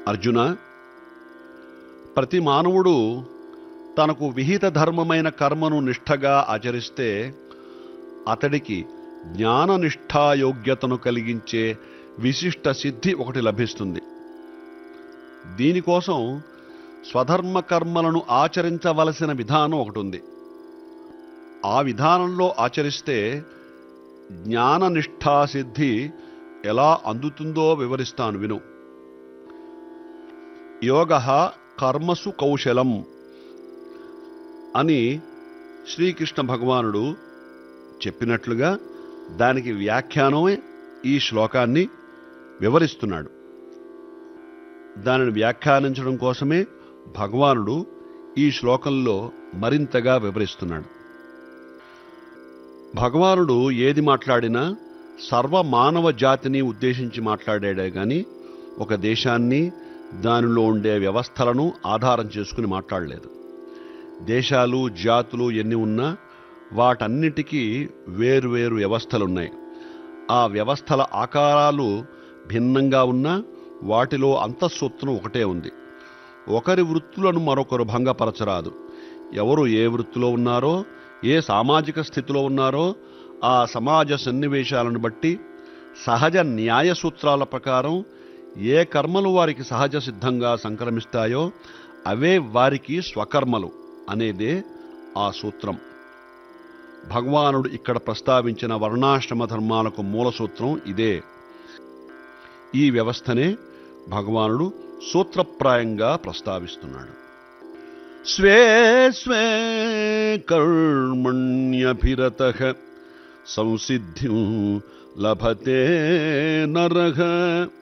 అర్జున ప్రతి మానవుడు తనకు విహిత ధర్మమైన కర్మను నిష్ఠగా ఆచరిస్తే అతడికి జ్ఞాననిష్టాయోగ్యతను కలిగించే విశిష్ట సిద్ధి ఒకటి లభిస్తుంది దీనికోసం స్వధర్మ కర్మలను ఆచరించవలసిన విధానం ఒకటి ఉంది ఆ విధానంలో ఆచరిస్తే జ్ఞాననిష్టా సిద్ధి ఎలా అందుతుందో వివరిస్తాను విను యోగ కర్మసు కౌశలం అని శ్రీకృష్ణ భగవానుడు చెప్పినట్లుగా దానికి వ్యాఖ్యానమే ఈ శ్లోకాన్ని వివరిస్తున్నాడు దానిని వ్యాఖ్యానించడం కోసమే భగవానుడు ఈ శ్లోకంలో మరింతగా వివరిస్తున్నాడు భగవానుడు ఏది మాట్లాడినా సర్వ మానవ జాతిని ఉద్దేశించి మాట్లాడాడే గాని ఒక దేశాన్ని దానిలో ఉండే వ్యవస్థలను ఆధారం చేసుకుని మాట్లాడలేదు దేశాలు జాతులు ఎన్ని ఉన్నా వాటన్నిటికీ వేరువేరు వ్యవస్థలున్నాయి ఆ వ్యవస్థల ఆకారాలు భిన్నంగా ఉన్నా వాటిలో అంతఃసూత్రం ఒకటే ఉంది ఒకరి వృత్తులను మరొకరు భంగపరచరాదు ఎవరు ఏ వృత్తిలో ఉన్నారో ఏ సామాజిక స్థితిలో ఉన్నారో ఆ సమాజ సన్నివేశాలను బట్టి సహజ న్యాయ సూత్రాల ప్రకారం ఏ కర్మలు వారికి సహజ సిద్ధంగా సంక్రమిస్తాయో అవే వారికి స్వకర్మలు అనేదే ఆ సూత్రం భగవానుడు ఇక్కడ ప్రస్తావించిన వర్ణాశ్రమ ధర్మాలకు మూల సూత్రం ఇదే ఈ వ్యవస్థనే భగవానుడు సూత్రప్రాయంగా ప్రస్తావిస్తున్నాడు స్వే స్వే కర్మణ్యభిరత సంసిద్ధిం లభతే నరః